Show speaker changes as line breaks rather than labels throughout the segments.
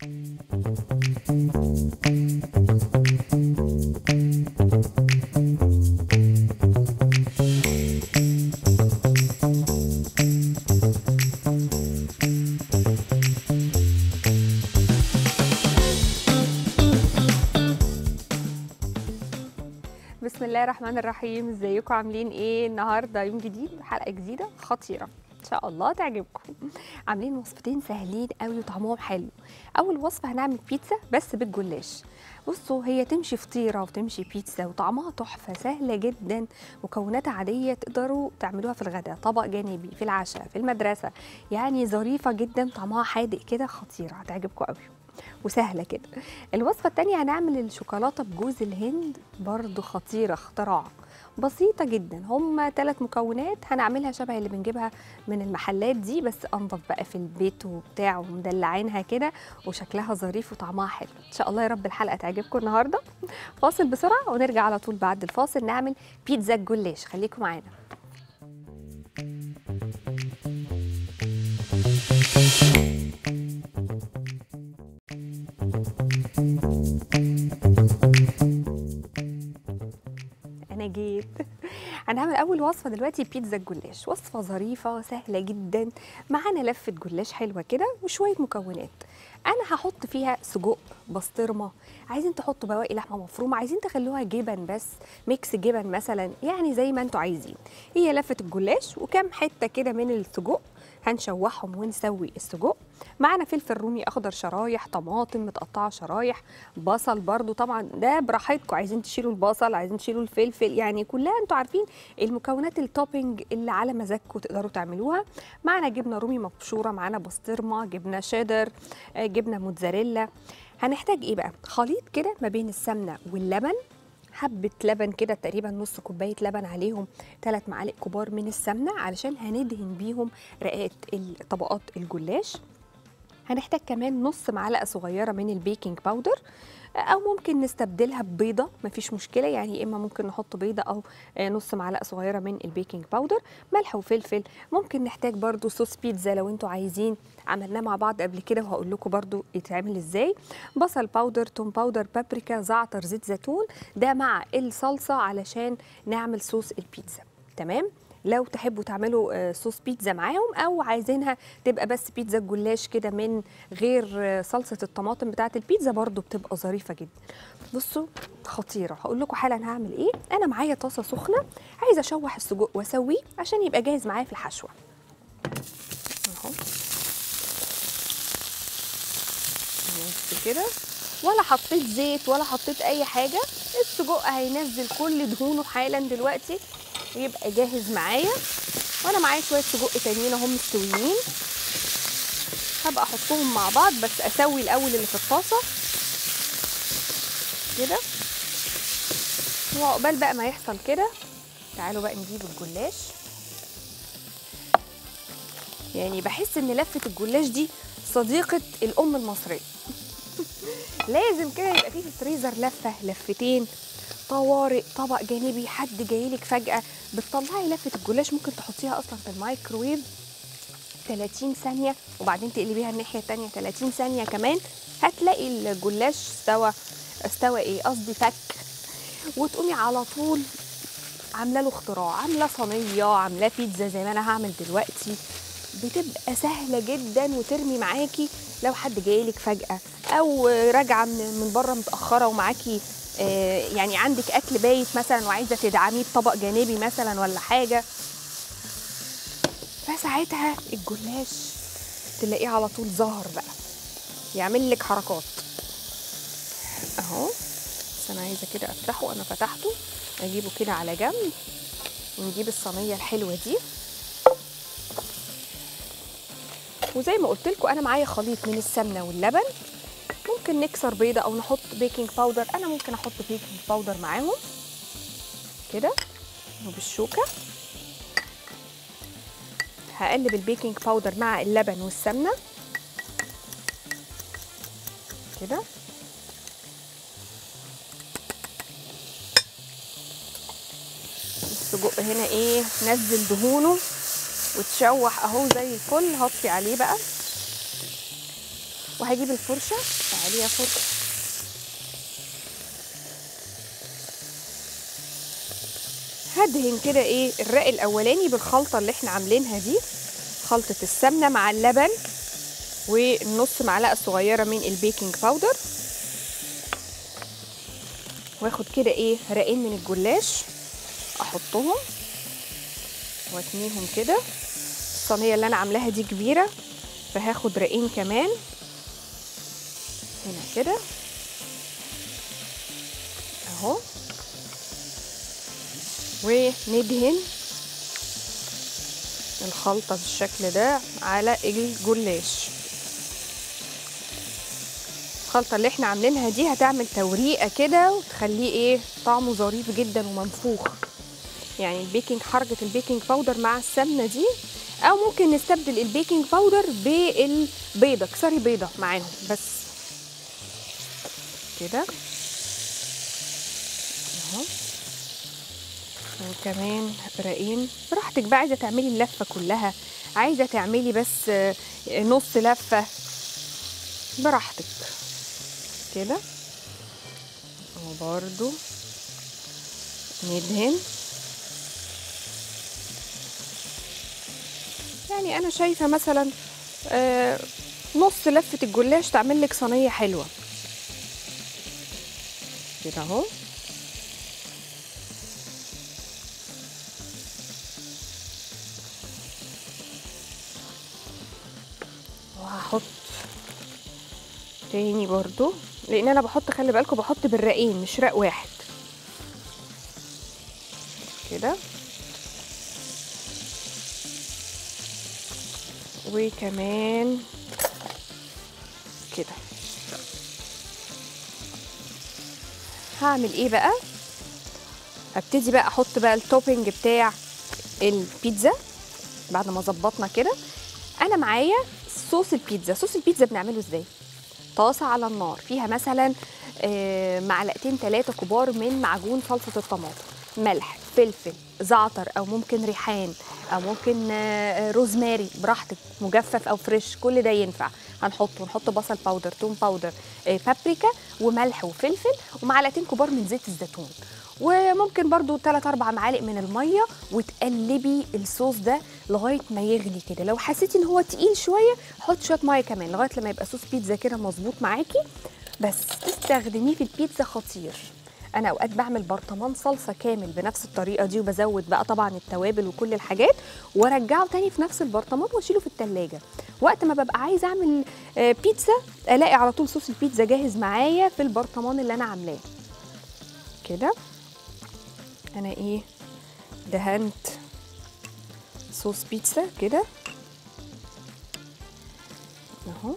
بسم الله الرحمن الرحيم ازيكم عاملين ايه النهارده يوم جديد حلقه جديده خطيره ان شاء الله تعجبكم عاملين وصفتين سهلين قوي وطعمهم حلو اول وصفه هنعمل بيتزا بس بالجلاش بصوا هي تمشي فطيره وتمشي بيتزا وطعمها تحفه سهله جدا مكوناتها عاديه تقدروا تعملوها في الغداء طبق جانبي في العشاء في المدرسه يعني ظريفه جدا طعمها حادق كده خطيره هتعجبكم قوي وسهله كده الوصفه الثانيه هنعمل الشوكولاته بجوز الهند برضو خطيره اختراع بسيطة جدا هم ثلاث مكونات هنعملها شبه اللي بنجيبها من المحلات دي بس انضف بقى في البيت وبتاع ومدلعينها كده وشكلها ظريف وطعمها حلو ان شاء الله يا رب الحلقة تعجبكم النهاردة فاصل بسرعة ونرجع على طول بعد الفاصل نعمل بيتزا الجلاش خليكم معانا انا جيت هنعمل اول وصفه دلوقتي بيتزا الجلاش وصفه ظريفه سهله جدا معانا لفه جلاش حلوه كده وشويه مكونات انا هحط فيها سجق بسطرمه عايزين تحطوا بواقي لحمه مفرومه عايزين تخلوها جبن بس ميكس جبن مثلا يعني زي ما انتوا عايزين هي لفه الجلاش وكام حته كده من السجق هنشوحهم ونسوي السجق معانا فلفل رومي اخضر شرايح طماطم متقطعه شرايح بصل برضو طبعا ده براحتكم عايزين تشيلوا البصل عايزين تشيلوا الفلفل يعني كلها انتوا عارفين المكونات التوبينج اللي على مزاجكم تقدروا تعملوها معانا جبنه رومي مبشوره معانا بسطرمه جبنه شيدر آه، جبنه موتزاريلا هنحتاج ايه بقى خليط كده ما بين السمنه واللبن حبة لبن كده تقريبا نص كوباية لبن عليهم ثلاث معالق كبار من السمنة علشان هندهن بيهم رقات طبقات الجلاش هنحتاج كمان نص معلقة صغيرة من البيكنج باودر او ممكن نستبدلها ببيضه مفيش مشكله يعني اما ممكن نحط بيضه او آه، نص معلقه صغيره من البيكنج باودر ملح وفلفل ممكن نحتاج برضو صوص بيتزا لو انتوا عايزين عملناه مع بعض قبل كده وهقول لكم برضو يتعمل ازاي بصل باودر توم باودر بابريكا زعتر زيت زيتون ده مع الصلصه علشان نعمل صوص البيتزا تمام لو تحبوا تعملوا آه، صوص بيتزا معاهم او عايزينها تبقى بس بيتزا جلاش كده من غير آه، صلصه الطماطم بتاعه البيتزا برضو بتبقى ظريفه جدا بصوا خطيره هقول لكم حالا هعمل ايه انا معايا طاسه سخنه عايزه اشوح السجق واسويه عشان يبقى جاهز معايا في الحشوه اهو بس كده ولا حطيت زيت ولا حطيت اي حاجه السجق هينزل كل دهونه حالا دلوقتي ويبقى جاهز معايا وانا معايا شويه سجق تانيين اهم مستويين هبقى احطهم مع بعض بس اسوي الاول اللي في الطاسه كده وعقبال بقى ما يحصل كده تعالوا بقى نجيب الجلاش يعني بحس ان لفه الجلاش دي صديقه الام المصريه لازم كده يبقى فيه في الفريزر لفه لفتين طوارئ طبق جانبي حد جايلك فجأة بتطلعي لفة الجلاش ممكن تحطيها أصلا في الميكروويف 30 ثانية وبعدين تقلبيها الناحية التانية 30 ثانية كمان هتلاقي الجلاش استوى استوى ايه قصدي فك وتقومي على طول عامله له اختراع عامله صينيه عاملاه بيتزا زي ما انا هعمل دلوقتي بتبقى سهله جدا وترمي معاكي لو حد جايلك فجاه او راجعه من من بره متاخره ومعاكي آه، يعني عندك اكل بايت مثلا وعايزه تدعميه بطبق جانبي مثلا ولا حاجه فساعتها الجلاش تلاقيه على طول ظهر بقى يعمل لك حركات اهو بس انا عايزه كده افتحه انا فتحته اجيبه كده على جنب ونجيب الصينيه الحلوه دي وزي ما قلت لكم انا معايا خليط من السمنه واللبن ممكن نكسر بيضه او نحط بيكنج باودر انا ممكن احط بيكنج باودر معاهم كده وبالشوكه هقلب البيكنج باودر مع اللبن والسمنه كده السجق هنا ايه نزل دهونه وتشوح اهو زي الفل هطفي عليه بقى وهجيب الفرشه تعالي يا فرشه هدهن كده ايه الرق الاولاني بالخلطه اللي احنا عاملينها دي خلطه السمنه مع اللبن ونص معلقه صغيره من البيكنج باودر واخد كده ايه رقين من الجلاش احطهم واتنيهم كده الصينيه اللي انا عاملاها دي كبيره فهاخد رقين كمان هنا كده اهو وندهن الخلطة بالشكل ده على الجلاش الخلطة اللي احنا عاملينها دي هتعمل توريقة كده وتخليه ايه طعمه ظريف جدا ومنفوخ يعني البيكنج حركة البيكنج باودر مع السمنة دي او ممكن نستبدل البيكنج باودر بالبيضة كسري بيضة معاهم بس كده اهو وكمان رقين براحتك بقى عايزه تعملي اللفه كلها عايزه تعملي بس نص لفه براحتك كده وبرده ندهن يعني انا شايفه مثلا آه نص لفه الجلاش تعمل لك صينيه حلوه كده اهو وهحط تاني برضو لان انا بحط خلي بالكم بحط بالرقين مش رق واحد كده وكمان كده هعمل ايه بقى هبتدي بقى احط بقى التوبينج بتاع البيتزا بعد ما ظبطنا كده انا معايا صوص البيتزا صوص البيتزا بنعمله ازاي طاسه على النار فيها مثلا معلقتين ثلاثه كبار من معجون صلصه الطماطم ملح فلفل زعتر او ممكن ريحان او ممكن روزماري براحتك مجفف او فريش كل ده ينفع هنحطه نحط بصل باودر توم باودر بابريكا وملح وفلفل ومعلقتين كبار من زيت الزيتون وممكن برضو 3 4 معالق من الميه وتقلبي الصوص ده لغايه ما يغلي كده لو حسيتي ان هو تقيل شويه حط شويه ميه كمان لغايه لما يبقى صوص بيتزا كده مظبوط معاكي بس تستخدميه في البيتزا خطير انا اوقات بعمل برطمان صلصه كامل بنفس الطريقه دي وبزود بقى طبعا التوابل وكل الحاجات وارجعه تاني في نفس البرطمان واشيله في التلاجة وقت ما ببقى عايزه اعمل بيتزا الاقي على طول صوص البيتزا جاهز معايا في البرطمان اللي انا عاملاه كده انا ايه دهنت صوص بيتزا كده اهو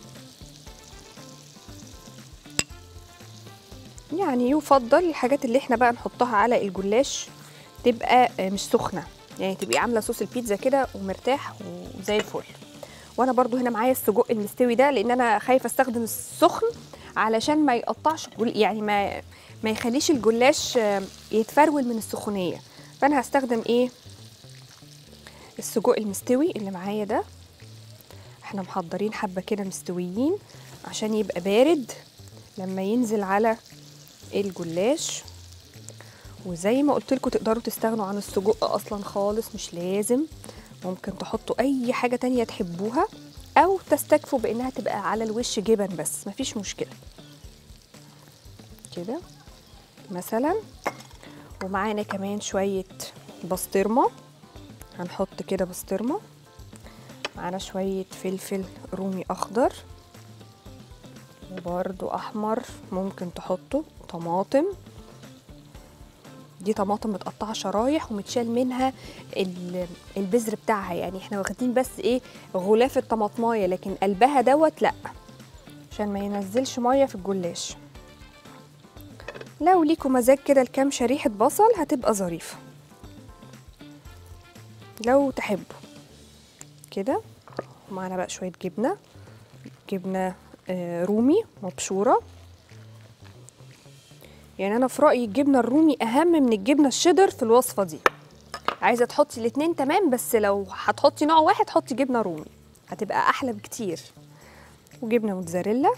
يعني يفضل الحاجات اللي احنا بقى نحطها على الجلاش تبقى مش سخنه يعني تبقي عامله صوص البيتزا كده ومرتاح وزي الفل وانا برضو هنا معايا السجق المستوي ده لان انا خايفه استخدم السخن علشان ما يقطعش يعني ما ما يخليش الجلاش يتفرول من السخونيه فانا هستخدم ايه السجق المستوي اللي معايا ده احنا محضرين حبه كده مستويين عشان يبقى بارد لما ينزل على الجلاش وزي ما قلت لكم تقدروا تستغنوا عن السجق اصلا خالص مش لازم ممكن تحطوا اي حاجه تانية تحبوها او تستكفوا بانها تبقى على الوش جبن بس مفيش مشكله كده مثلا ومعانا كمان شويه بسطرمه هنحط كده بسطرمه معانا شويه فلفل رومي اخضر وبرده احمر ممكن تحطوا طماطم دي طماطم متقطعه شرايح ومتشال منها البذر بتاعها يعني احنا واخدين بس ايه غلاف الطماطمايه لكن قلبها دوت لا عشان ما ينزلش ميه في الجلاش لو ليكوا مزاج كده لكام شريحه بصل هتبقى ظريفه لو تحبوا كده ومعانا بقى شويه جبنه جبنه رومي مبشوره يعني انا في رايي الجبنه الرومي اهم من الجبنه الشيدر في الوصفه دي عايزه تحطي الاتنين تمام بس لو هتحطي نوع واحد حطي جبنه رومي هتبقى احلى بكتير وجبنه موتزاريلا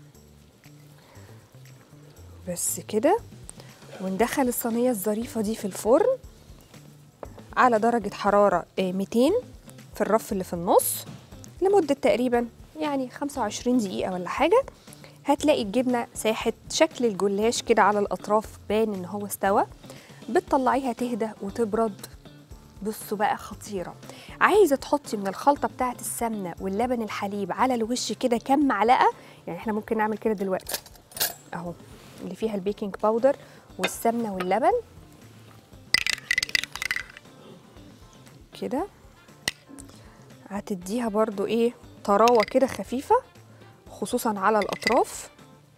بس كده وندخل الصينيه الظريفه دي في الفرن على درجه حراره آه، 200 في الرف اللي في النص لمده تقريبا يعني 25 دقيقه ولا حاجه هتلاقي الجبنه ساحت شكل الجلاش كده على الاطراف بان ان هو استوى بتطلعيها تهدى وتبرد بصوا بقى خطيره عايزه تحطي من الخلطه بتاعه السمنه واللبن الحليب على الوش كده كام معلقه يعني احنا ممكن نعمل كده دلوقتي اهو اللي فيها البيكنج باودر والسمنه واللبن كده هتديها برضو ايه طراوه كده خفيفه خصوصا على الاطراف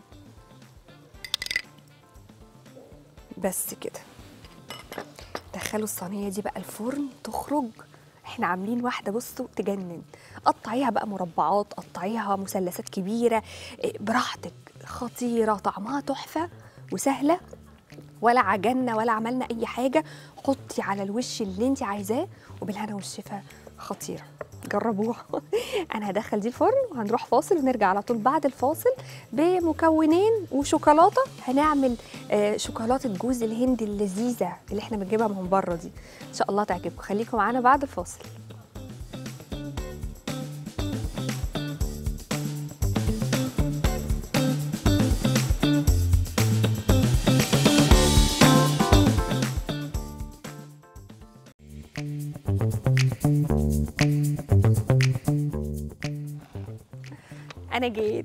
بس كده دخلوا الصينيه دي بقى الفرن تخرج احنا عاملين واحده بصوا تجنن قطعيها بقى مربعات قطعيها مثلثات كبيره إيه، براحتك خطيره طعمها تحفه وسهله ولا عجنا ولا عملنا اي حاجه حطي على الوش اللي انت عايزاه وبالهنا والشفا خطيره جربوها انا هدخل دي الفرن وهنروح فاصل ونرجع على طول بعد الفاصل بمكونين وشوكولاته هنعمل آه، شوكولاته جوز الهند اللذيذه اللي احنا بنجيبها من بره دي ان شاء الله تعجبكم خليكم معانا بعد الفاصل انا جيت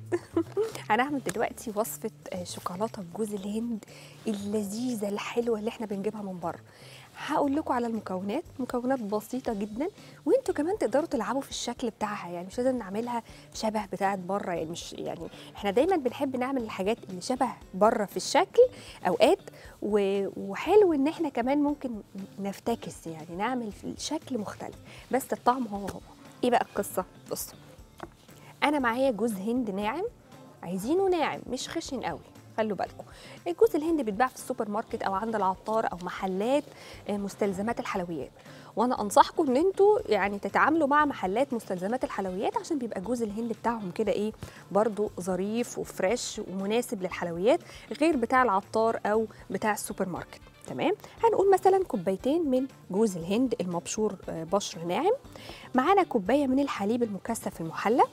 هنعمل دلوقتي وصفه آه، شوكولاته بجوز الهند اللذيذه الحلوه اللي احنا بنجيبها من بره هقول لكم على المكونات مكونات بسيطه جدا وانتوا كمان تقدروا تلعبوا في الشكل بتاعها يعني مش لازم نعملها شبه بتاعه بره يعني مش يعني احنا دايما بنحب نعمل الحاجات اللي شبه بره في الشكل اوقات و- وحلو ان احنا كمان ممكن نفتكس يعني نعمل في الشكل مختلف بس الطعم هو هو ايه بقى القصه بصوا انا معايا جوز هند ناعم عايزينه ناعم مش خشن قوي خلوا بالكم الجوز الهند بيتباع في السوبر ماركت او عند العطار او محلات آه، مستلزمات الحلويات وانا انصحكم ان انتوا يعني تتعاملوا مع محلات مستلزمات الحلويات عشان بيبقى جوز الهند بتاعهم كده ايه برضو ظريف وفريش ومناسب للحلويات غير بتاع العطار او بتاع السوبر ماركت تمام هنقول مثلا كوبايتين من جوز الهند المبشور آه، بشر ناعم معانا كوبايه من الحليب المكثف المحلى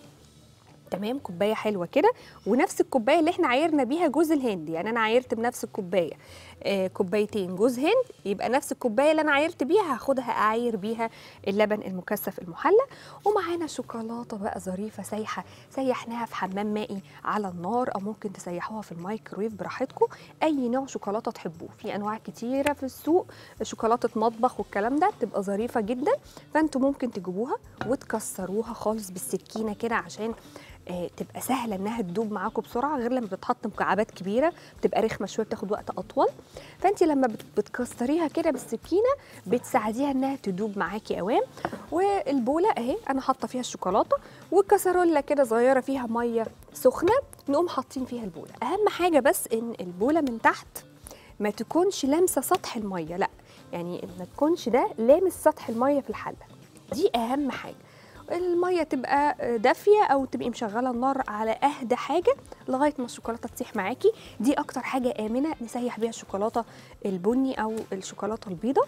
تمام كوبايه حلوه كده ونفس الكوبايه اللي احنا عايرنا بيها جوز الهند يعني انا عايرت بنفس الكوبايه آه كوبايتين جوز هند يبقى نفس الكوبايه اللي انا عايرت بيها هاخدها اعاير بيها اللبن المكثف المحلى ومعانا شوكولاته بقى ظريفه سايحه سيحناها في حمام مائي على النار او ممكن تسيحوها في الميكرويف براحتكم اي نوع شوكولاته تحبوه في انواع كتيره في السوق شوكولاته مطبخ والكلام ده بتبقى ظريفه جدا فانتوا ممكن تجيبوها وتكسروها خالص بالسكينه كده عشان آه، تبقى سهله انها تدوب معاكم بسرعه غير لما بتتحط مكعبات كبيره بتبقى رخمه شويه بتاخد وقت اطول فانت لما بت- بتكسريها كده بالسكينه بتساعديها انها تدوب معاكي اوام والبوله اهي انا حاطه فيها الشوكولاته والكسرولة كده صغيره فيها ميه سخنه نقوم حاطين فيها البوله اهم حاجه بس ان البوله من تحت ما تكونش لامسه سطح الميه لا يعني ما تكونش ده لامس سطح الميه في الحله دي اهم حاجه الميه تبقى دافيه او تبقي مشغله النار على اهدى حاجه لغايه ما الشوكولاته تسيح معاكي دي اكتر حاجه امنه نسيح بيها الشوكولاته البني او الشوكولاته البيضاء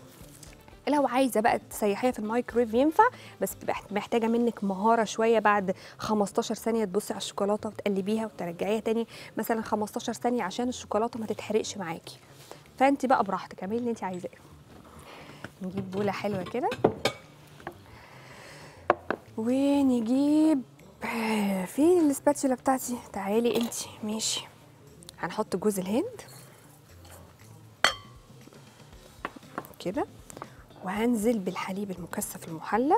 لو عايزه بقى تسيحيها في الميكرويف ينفع بس بتبقى محتاجه منك مهاره شويه بعد 15 ثانيه تبصي على الشوكولاته وتقلبيها وترجعيها تاني مثلا 15 ثانيه عشان الشوكولاته ما تتحرقش معاكي فانت بقى براحتك اعملي اللي انت عايزاه نجيب بوله حلوه كده ونجيب فين الاسباتشولا بتاعتي تعالي انت ماشي هنحط جوز الهند كده وهنزل بالحليب المكثف المحلى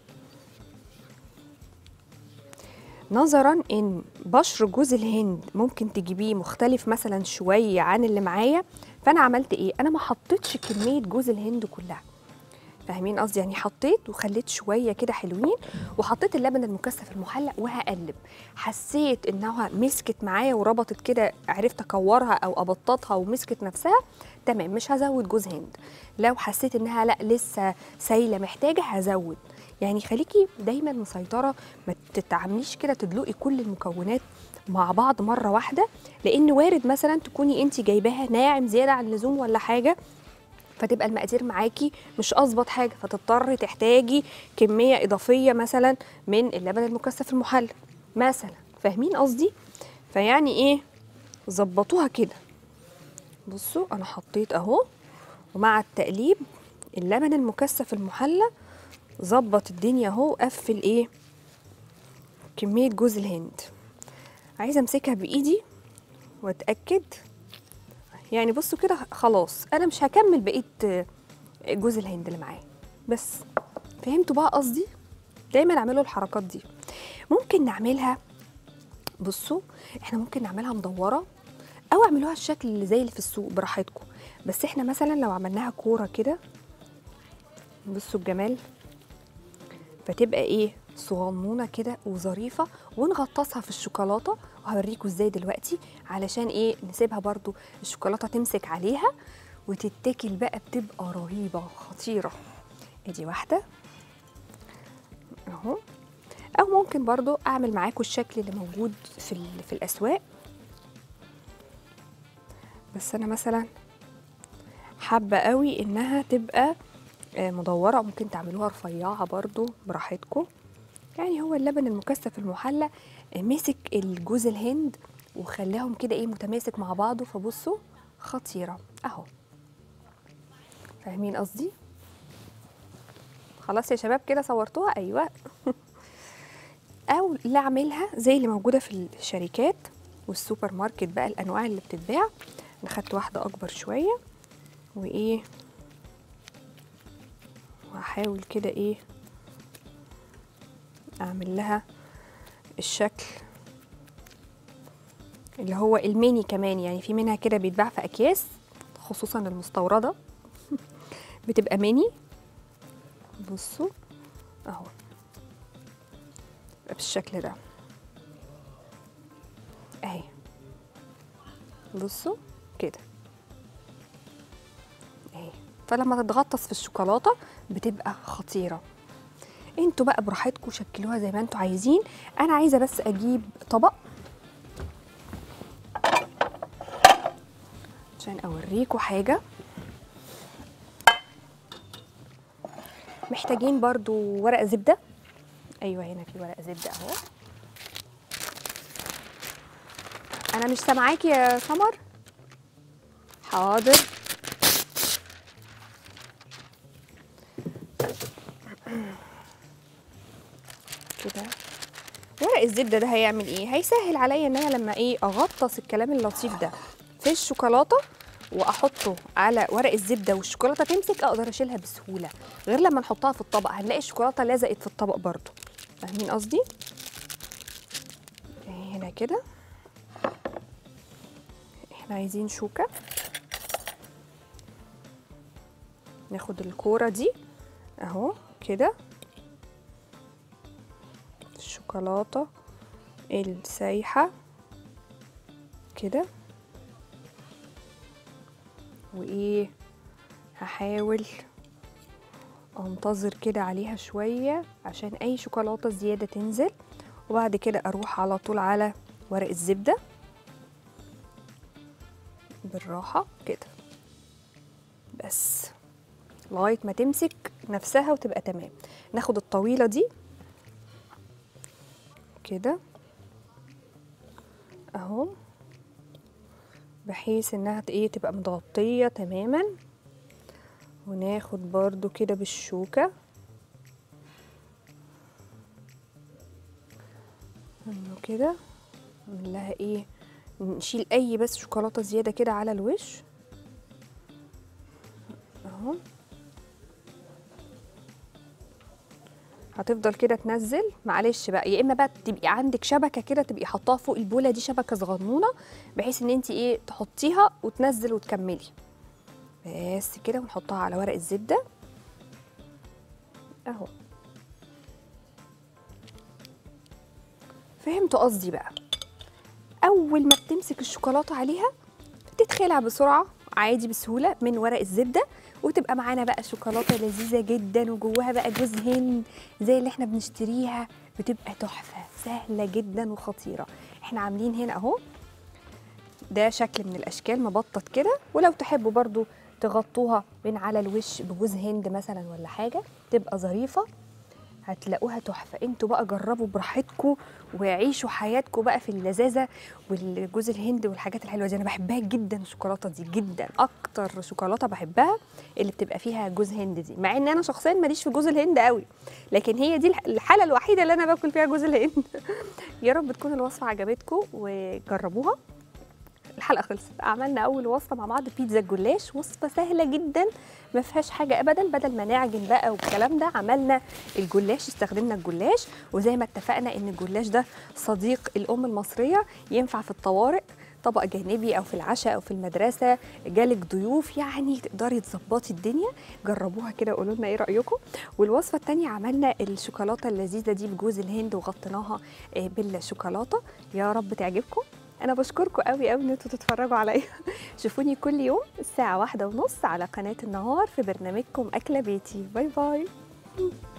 نظرا ان بشر جوز الهند ممكن تجيبيه مختلف مثلا شويه عن اللي معايا فانا عملت ايه انا ما حطيتش كميه جوز الهند كلها فاهمين قصدي يعني حطيت وخليت شويه كده حلوين وحطيت اللبن المكثف المحلى وهقلب حسيت انها مسكت معايا وربطت كده عرفت اكورها او ابططها ومسكت نفسها تمام مش هزود جوز هند لو حسيت انها لا لسه سايله محتاجه هزود يعني خليكي دايما مسيطره ما تتعامليش كده تدلقي كل المكونات مع بعض مره واحده لان وارد مثلا تكوني انت جايباها ناعم زياده عن اللزوم ولا حاجه فتبقى المقادير معاكي مش اظبط حاجه فتضطري تحتاجي كميه اضافيه مثلا من اللبن المكثف المحلى مثلا فاهمين قصدي فيعني ايه ظبطوها كده بصوا انا حطيت اهو ومع التقليب اللبن المكثف المحلى ظبط الدنيا اهو قفل ايه كميه جوز الهند عايزه امسكها بايدي واتاكد يعني بصوا كده خلاص انا مش هكمل بقيه جوز الهند اللي معايا بس فهمتوا بقى قصدي دايما اعملوا الحركات دي ممكن نعملها بصوا احنا ممكن نعملها مدوره او اعملوها الشكل اللي زي اللي في السوق براحتكم بس احنا مثلا لو عملناها كوره كده بصوا الجمال فتبقى ايه صغنونه كده وظريفه ونغطسها في الشوكولاته وهوريكم ازاي دلوقتي علشان ايه نسيبها برضو الشوكولاته تمسك عليها وتتاكل بقى بتبقى رهيبه خطيره ادي واحده اهو او ممكن برضو اعمل معاكم الشكل اللي موجود في ال- في الاسواق بس انا مثلا حابه قوي انها تبقى آه، مدوره ممكن تعملوها رفيعه برضو براحتكم يعني هو اللبن المكثف المحلى آه، مسك الجوز الهند وخلاهم كده ايه متماسك مع بعضه فبصوا خطيره اهو فاهمين قصدي خلاص يا شباب كده صورتوها ايوه او اللي اعملها زي اللي موجوده في الشركات والسوبر ماركت بقى الانواع اللي بتتباع انا خدت واحده اكبر شويه وايه وهحاول كده ايه اعمل لها الشكل اللي هو الميني كمان يعني في منها كده بيتباع في اكياس خصوصا المستورده بتبقى ميني بصوا اهو يبقى بالشكل ده اهي بصوا كده اهي فلما تتغطس في الشوكولاته بتبقى خطيره انتوا بقى براحتكم شكلوها زي ما انتوا عايزين انا عايزه بس اجيب طبق عشان اوريكم حاجه محتاجين برضو ورق زبده ايوه هنا في ورق زبده اهو انا مش سامعاكي يا سمر حاضر كده ورق الزبده ده هيعمل ايه هيسهل عليا ان انا لما ايه اغطس الكلام اللطيف ده في الشوكولاته واحطه على ورق الزبده والشوكولاته تمسك اقدر اشيلها بسهوله غير لما نحطها في الطبق هنلاقي الشوكولاته لزقت في الطبق برضو فاهمين قصدي إيه هنا كده احنا عايزين شوكه ناخد الكوره دي اهو كده الشوكولاته السايحه كده وايه هحاول انتظر كده عليها شويه عشان اي شوكولاته زياده تنزل وبعد كده اروح على طول على ورق الزبده بالراحه كده بس لغايه ما تمسك نفسها وتبقى تمام ناخد الطويله دي كده اهو بحيث انها ايه تبقى متغطيه تماما وناخد برضو كده بالشوكه انه كده نعمل لها ايه نشيل اي بس شوكولاته زياده كده على الوش اهو هتفضل كده تنزل معلش بقى يا اما بقى تبقي عندك شبكه كده تبقي حطاها فوق البوله دي شبكه صغنونه بحيث ان انت ايه تحطيها وتنزل وتكملي بس كده ونحطها على ورق الزبده اهو فهمتوا قصدي بقى اول ما بتمسك الشوكولاته عليها تتخلع بسرعه عادي بسهوله من ورق الزبده وتبقى معانا بقى شوكولاته لذيذه جدا وجواها بقى جوز هند زي اللي احنا بنشتريها بتبقى تحفه سهله جدا وخطيره احنا عاملين هنا اهو ده شكل من الاشكال مبطط كده ولو تحبوا برضو تغطوها من على الوش بجوز هند مثلا ولا حاجه تبقى ظريفه هتلاقوها تحفه انتوا بقى جربوا براحتكم وعيشوا حياتكم بقى في اللذاذه والجوز الهند والحاجات الحلوه دي انا بحبها جدا الشوكولاته دي جدا اكتر شوكولاته بحبها اللي بتبقى فيها جوز هند دي مع ان انا شخصيا ماليش في جوز الهند قوي لكن هي دي الح- الحاله الوحيده اللي انا باكل فيها جوز الهند يا رب تكون الوصفه عجبتكم وجربوها الحلقه خلصت عملنا اول وصفه مع بعض بيتزا الجلاش وصفه سهله جدا ما فيهاش حاجه ابدا بدل ما نعجن بقى والكلام ده عملنا الجلاش استخدمنا الجلاش وزي ما اتفقنا ان الجلاش ده صديق الام المصريه ينفع في الطوارئ طبق جانبي او في العشاء او في المدرسه جالك ضيوف يعني تقدري تظبطي الدنيا جربوها كده وقولوا لنا ايه رايكم والوصفه الثانيه عملنا الشوكولاته اللذيذه دي بجوز الهند وغطيناها آه، بالشوكولاته يا رب تعجبكم انا بشكركم قوي قوي ان انتوا تتفرجوا عليا شوفوني كل يوم الساعه واحدة ونص على قناه النهار في برنامجكم اكله بيتي باي باي